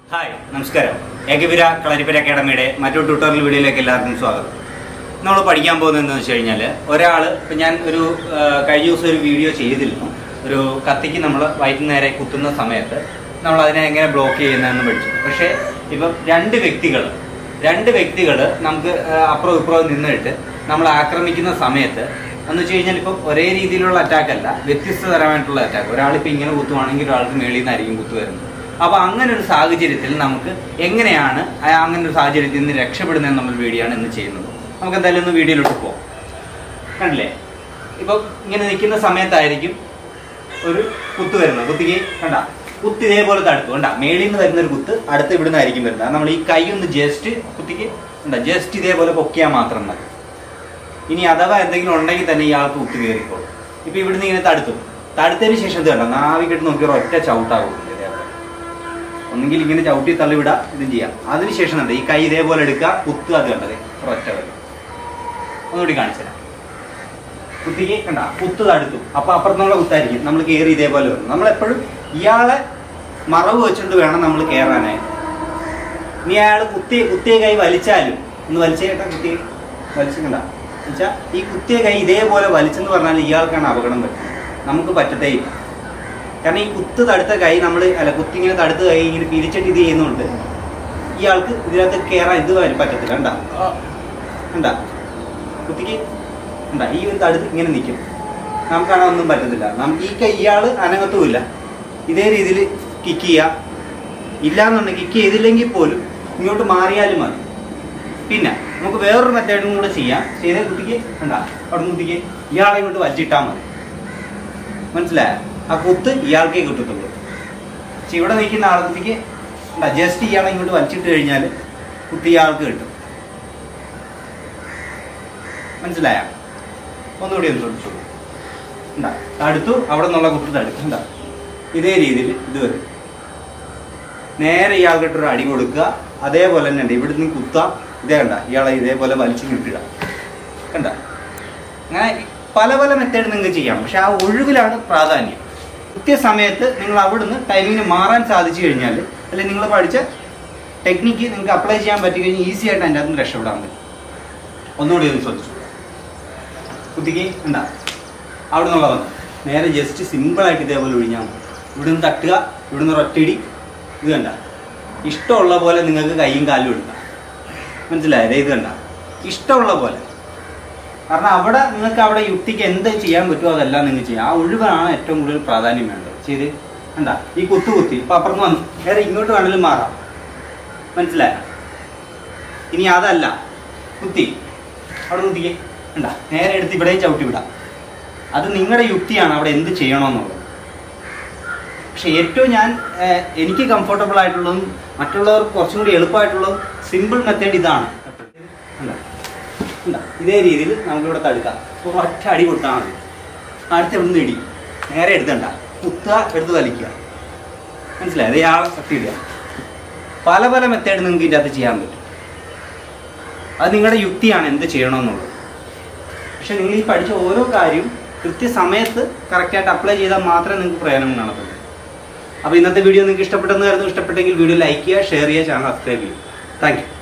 Hi നമസ്കാരം ഏകവിര കളരിപ്പര അക്കാഡമിയുടെ മറ്റൊരു tutorial വീഡിയോയിലേക്ക് എല്ലാവർക്കും സ്വാഗതം നമ്മൾ പഠിക്കാൻ പോകുന്നത് എന്താണെന്ന് വെച്ച് കഴിഞ്ഞാൽ ഒരാൾ ഇപ്പം ഞാൻ ഒരു ആ, കഴിഞ്ഞ ദിവസം ഒരു വീഡിയോ ചെയ്തിരുന്നു ഒരു കത്തിക്ക് നമ്മൾ വയറ്റിന് നേരെ കുത്തുന്ന സമയത്ത് നമ്മൾ അതിനെ എങ്ങനെ ബ്ലോക്ക് ചെയ്യുന്നതെന്ന് പഠിച്ചു പക്ഷേ ഇപ്പം രണ്ട് വ്യക്തികൾ രണ്ട് വ്യക്തികൾ നമുക്ക് ആ, അപ്പുറം ഇപ്പുറം നിന്നിട്ട് നമ്മൾ ആക്രമിക്കുന്ന സമയത്ത് എന്ന് വെച്ച് കഴിഞ്ഞാൽ ഇപ്പം ഒരേ രീതിയിലുള്ള അറ്റാക്ക് അല്ല വ്യത്യസ്ത തരമായിട്ടുള്ള അറ്റാക്ക് ഒരാളിപ്പോൾ ഇങ്ങനെ കുത്തുവാണെങ്കിൽ ഒരാൾക്ക് മേളിൽ നിന്നായിരിക്കും കുത്തു വരുന്നത് അപ്പൊ അങ്ങനെ ഒരു സാഹചര്യത്തിൽ നമുക്ക് എങ്ങനെയാണ് ആ അങ്ങനെ ഒരു സാഹചര്യത്തിൽ നിന്ന് രക്ഷപ്പെടുന്നത് എന്നുള്ള വീഡിയോ ആണ് ഇന്ന് ചെയ്യുന്നത് നമുക്ക് എന്തായാലും ഒന്ന് വീഡിയോയിലോട്ട് പോകാം കണ്ടില്ലേ ഇപ്പൊ ഇങ്ങനെ നിൽക്കുന്ന സമയത്തായിരിക്കും ഒരു കുത്ത് വരുന്നത് കുത്തിക്ക് കണ്ട കുത്ത് ഇതേപോലെ തടുത്തു കണ്ട മേളിൽ നിന്ന് വരുന്ന ഒരു കുത്ത് അടുത്ത് ഇവിടുന്ന് ആയിരിക്കും വരുന്നത് അത് നമ്മൾ ഈ കൈ ഒന്ന് ജസ്റ്റ് കുത്തിക്ക് കണ്ട ജസ്റ്റ് ഇതേപോലെ പൊക്കിയാൽ മാത്രം മതി ഇനി അഥവാ എന്തെങ്കിലും ഉണ്ടെങ്കിൽ തന്നെ ഇയാൾക്ക് കുത്ത് കയറിക്കോളും ഇപ്പൊ ഇവിടുന്ന് ഇങ്ങനെ തടുത്തു തടുത്തതിന് ശേഷം ഇത് കണ്ട നാവി കെട്ട് നോക്കി ഒറ്റ ചവിട്ടാകും ഇതേപോലെ ഒന്നെങ്കിൽ ഇങ്ങനെ ചവിട്ടി തള്ളിവിടുക ഇതും ചെയ്യാം അതിനുശേഷം എന്താ ഈ കൈ ഇതേപോലെ എടുക്കുക കുത്തുക അത് കണ്ടത് ഒറ്റ വരും ഒന്നുകൂടി കാണിച്ചു തരാം കുത്തിക്ക് കണ്ട കുത്ത് തടുത്തു അപ്പൊ അപ്പുറത്തുള്ള കുത്തായിരിക്കും നമ്മൾ കയറി ഇതേപോലെ വരും നമ്മൾ എപ്പോഴും ഇയാളെ മറവ് വെച്ചുകൊണ്ട് വേണം നമ്മൾ കയറാനായിട്ട് ഇനി അയാൾ കുത്തി കുത്തിയ കൈ വലിച്ചാലും ഒന്ന് വലിച്ചേട്ടാ കുത്തി വലിച്ചിട്ടുണ്ട എന്നുവെച്ചാൽ ഈ കുത്തിയ കൈ ഇതേപോലെ വലിച്ചെന്ന് പറഞ്ഞാൽ ഇയാൾക്കാണ് അപകടം പറ്റുന്നത് നമുക്ക് പറ്റത്തേ ഇല്ല കാരണം ഈ കുത്ത് തടുത്ത കൈ നമ്മൾ അല്ല കുത്തി ഇങ്ങനെ തടുത്ത കൈ ഇങ്ങനെ പിരിച്ചിട്ട് ഇത് ചെയ്യുന്നുണ്ട് ഇയാൾക്ക് ഇതിനകത്ത് കയറാൻ ഇത് വരും പറ്റത്തില്ല കണ്ട കണ്ട കുത്തിക്ക് കണ്ട ഈ ഒരു തടുത്ത് ഇങ്ങനെ നിൽക്കും നമുക്കാണെ ഒന്നും പറ്റത്തില്ല നമുക്ക് ഈ കൈ ഇയാൾ അനങ്ങത്തുമില്ല ഇതേ രീതിയിൽ കിക്ക് ചെയ്യുക ഇല്ലാന്നുണ്ടെങ്കിൽ കിക്ക് ചെയ്തില്ലെങ്കിൽ പോലും ഇങ്ങോട്ട് മാറിയാലും മതി പിന്നെ നമുക്ക് വേറൊരു മെത്തേഡും കൂടെ ചെയ്യാം ചെയ്തേ കുത്തിക്ക് കണ്ട അവിടെ കുത്തിക്ക് ഇയാളെ ഇങ്ങോട്ട് വലിച്ചിട്ടാൽ മതി മനസ്സിലായോ ആ കുത്ത് ഇയാൾക്കേ കിട്ടത്തുള്ളൂ പക്ഷെ ഇവിടെ നിൽക്കുന്ന ആൾ കുത്തിക്ക് ജസ്റ്റ് ഇയാളെ ഇങ്ങോട്ട് വലിച്ചിട്ട് കഴിഞ്ഞാൽ കുത്തി ഇയാൾക്ക് കിട്ടും മനസ്സിലായ ഒന്നുകൂടി ഒന്ന് ശ്രദ്ധിച്ചോളൂ ഉണ്ടാ തടുത്തു അവിടെ നിന്നുള്ള കുത്ത് തടുക്കും ഉണ്ടാ ഇതേ രീതിയിൽ ഇത് വരും നേരെ ഇയാൾക്കിട്ടൊരു അടി കൊടുക്കുക അതേപോലെ തന്നെ ഉണ്ട് ഇവിടെ നിന്ന് കുത്താം ഇതേ കണ്ട ഇയാളെ ഇതേപോലെ വലിച്ചു കിട്ടിടാം കണ്ട അങ്ങനെ പല പല മെത്തേഡ് നിങ്ങൾക്ക് ചെയ്യാം പക്ഷെ ആ ഒഴിവിലാണ് പ്രാധാന്യം കൃത്യസമയത്ത് നിങ്ങൾ അവിടുന്ന് ടൈമിങ്ങിന് മാറാൻ സാധിച്ചു കഴിഞ്ഞാൽ അല്ലെങ്കിൽ നിങ്ങൾ പഠിച്ച ടെക്നിക്ക് നിങ്ങൾക്ക് അപ്ലൈ ചെയ്യാൻ പറ്റി കഴിഞ്ഞാൽ ഈസി ആയിട്ട് അതിൻ്റെ അകത്ത് രക്ഷപ്പെടാൻ പറ്റും ഒന്നുകൂടി ഒന്ന് ശ്രദ്ധിച്ചു കുത്തിക്ക് ഉണ്ടാ അവിടെ നിന്നുള്ള വന്ന് നേരെ ജസ്റ്റ് സിമ്പിളായിട്ട് ഇതേപോലെ ഒഴിഞ്ഞാൽ മതി ഇവിടുന്ന് തട്ടുക ഇവിടുന്ന് ഒറ്റയിടി ഇത് കണ്ട ഇഷ്ടമുള്ള പോലെ നിങ്ങൾക്ക് കൈയും കാലും എടുക്കാം മനസ്സിലായത് ഇത് കണ്ട ഇഷ്ടമുള്ള പോലെ കാരണം അവിടെ നിങ്ങൾക്ക് അവിടെ യുക്തിക്ക് എന്ത് ചെയ്യാൻ പറ്റുമോ അതെല്ലാം നിങ്ങൾക്ക് ചെയ്യാം ആ ഒഴിവാണ് ഏറ്റവും കൂടുതൽ പ്രാധാന്യം വേണ്ടത് ചെയ്ത് കണ്ട ഈ കുത്തു കുത്തി ഇപ്പൊ അപ്പുറത്ത് വന്നു നേരെ ഇങ്ങോട്ട് വേണമെങ്കിലും മാറാം മനസ്സിലായ ഇനി അതല്ല കുത്തി അവിടെ കുത്തിക്കേ കണ്ട നേരെ എടുത്ത് ഇവിടെയും ചവിട്ടി വിടാം അത് നിങ്ങളുടെ യുക്തിയാണ് അവിടെ എന്ത് ചെയ്യണമെന്നുള്ളത് പക്ഷെ ഏറ്റവും ഞാൻ ഏഹ്, എനിക്ക് കംഫർട്ടബിൾ ആയിട്ടുള്ളതും മറ്റുള്ളവർക്ക് കുറച്ചും കൂടി എളുപ്പമായിട്ടുള്ളതും സിമ്പിൾ മെത്തേഡ് ഇതാണ് കണ്ടോ? കണ്ടോ? ഇതേ രീതിയിൽ നമുക്കിവിടെ തടുക്കാം ഒരു ഒറ്റ അടി കൊടുത്താൽ മതി അടുത്ത് എവിടെ ഇടി നേരെ എടുത്തണ്ട കുത്തുക എടുത്ത് വലിക്കുക മനസ്സിലായി അതേ ആളെ തട്ടിയിടുക പല പല മെത്തേഡ് നിങ്ങൾക്ക് ഇതിൻ്റെ അകത്ത് ചെയ്യാൻ പറ്റും അത് നിങ്ങളുടെ യുക്തിയാണ് എന്ത് ചെയ്യണമെന്നുള്ളത് പക്ഷെ നിങ്ങൾ ഈ പഠിച്ച ഓരോ കാര്യവും കൃത്യസമയത്ത് കറക്റ്റായിട്ട് അപ്ലൈ ചെയ്താൽ മാത്രമേ നിങ്ങൾക്ക് പ്രയോജനം കാണത്തുള്ളൂ അപ്പോൾ ഇന്നത്തെ വീഡിയോ നിങ്ങൾക്ക് ഇഷ്ടപ്പെട്ടെന്ന് കരുതുന്നു ഇഷ്ടപ്പെട്ടെങ്കിൽ വീഡിയോ ലൈക്ക് ചെയ്യുക ഷെയർ ചെയ്യുക ചാനൽ സബ്സ്ക്രൈബ് ചെയ്യുക താങ്ക് യു